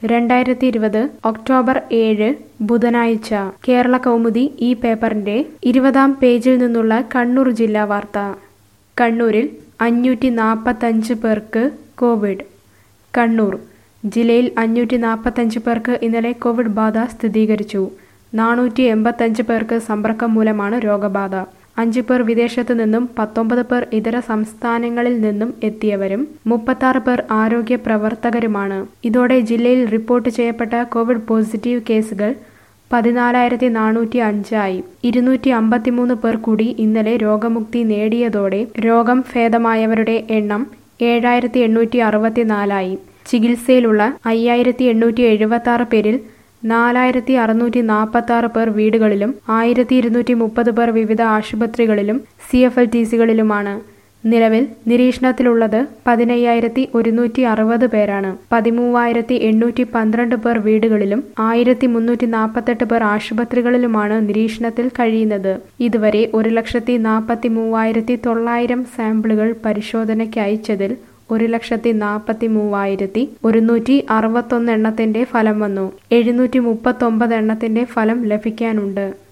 രണ്ടായിരത്തി ഇരുപത് ഒക്ടോബർ ഏഴ് ബുധനാഴ്ച കേരള കൗമുദി ഈ പേപ്പറിന്റെ ഇരുപതാം പേജിൽ നിന്നുള്ള കണ്ണൂർ ജില്ലാ വാർത്ത കണ്ണൂരിൽ അഞ്ഞൂറ്റി നാൽപ്പത്തഞ്ച് പേർക്ക് കോവിഡ് കണ്ണൂർ ജില്ലയിൽ അഞ്ഞൂറ്റി നാൽപ്പത്തഞ്ച് പേർക്ക് ഇന്നലെ കോവിഡ് ബാധ സ്ഥിരീകരിച്ചു നാനൂറ്റി എൺപത്തഞ്ച് പേർക്ക് സമ്പർക്കം മൂലമാണ് രോഗബാധ അഞ്ചു പേർ വിദേശത്തു നിന്നും പത്തൊമ്പത് പേർ ഇതര സംസ്ഥാനങ്ങളിൽ നിന്നും എത്തിയവരും മുപ്പത്താറ് പേർ ആരോഗ്യ പ്രവർത്തകരുമാണ് ഇതോടെ ജില്ലയിൽ റിപ്പോർട്ട് ചെയ്യപ്പെട്ട കോവിഡ് പോസിറ്റീവ് കേസുകൾ പതിനാലായിരത്തി നാനൂറ്റി അഞ്ചായി ഇരുന്നൂറ്റി അമ്പത്തിമൂന്ന് പേർ കൂടി ഇന്നലെ രോഗമുക്തി നേടിയതോടെ രോഗം ഭേദമായവരുടെ എണ്ണം ഏഴായിരത്തി എണ്ണൂറ്റി അറുപത്തിനാലായി ചികിത്സയിലുള്ള അയ്യായിരത്തി എണ്ണൂറ്റി എഴുപത്തി ആറ് പേരിൽ നാലായിരത്തി അറുന്നൂറ്റി നാൽപ്പത്തി ആറ് പേർ വീടുകളിലും ആയിരത്തി ഇരുന്നൂറ്റി മുപ്പത് പേർ വിവിധ ആശുപത്രികളിലും സി എഫ് എൽ ടി സികളിലുമാണ് നിലവിൽ നിരീക്ഷണത്തിലുള്ളത് പതിനയ്യായിരത്തി ഒരുന്നൂറ്റി അറുപത് പേരാണ് പതിമൂവായിരത്തി എണ്ണൂറ്റി പന്ത്രണ്ട് പേർ വീടുകളിലും ആയിരത്തി മുന്നൂറ്റി നാൽപ്പത്തെട്ട് പേർ ആശുപത്രികളിലുമാണ് നിരീക്ഷണത്തിൽ കഴിയുന്നത് ഇതുവരെ ഒരു ലക്ഷത്തി നാൽപ്പത്തി മൂവായിരത്തി തൊള്ളായിരം സാമ്പിളുകൾ പരിശോധനയ്ക്ക് അയച്ചതിൽ ഒരു ലക്ഷത്തി നാൽപ്പത്തി മൂവായിരത്തി ഒരുന്നൂറ്റി അറുപത്തൊന്ന് എണ്ണത്തിന്റെ ഫലം വന്നു എഴുന്നൂറ്റി മുപ്പത്തൊമ്പത് എണ്ണത്തിന്റെ ഫലം ലഭിക്കാനുണ്ട്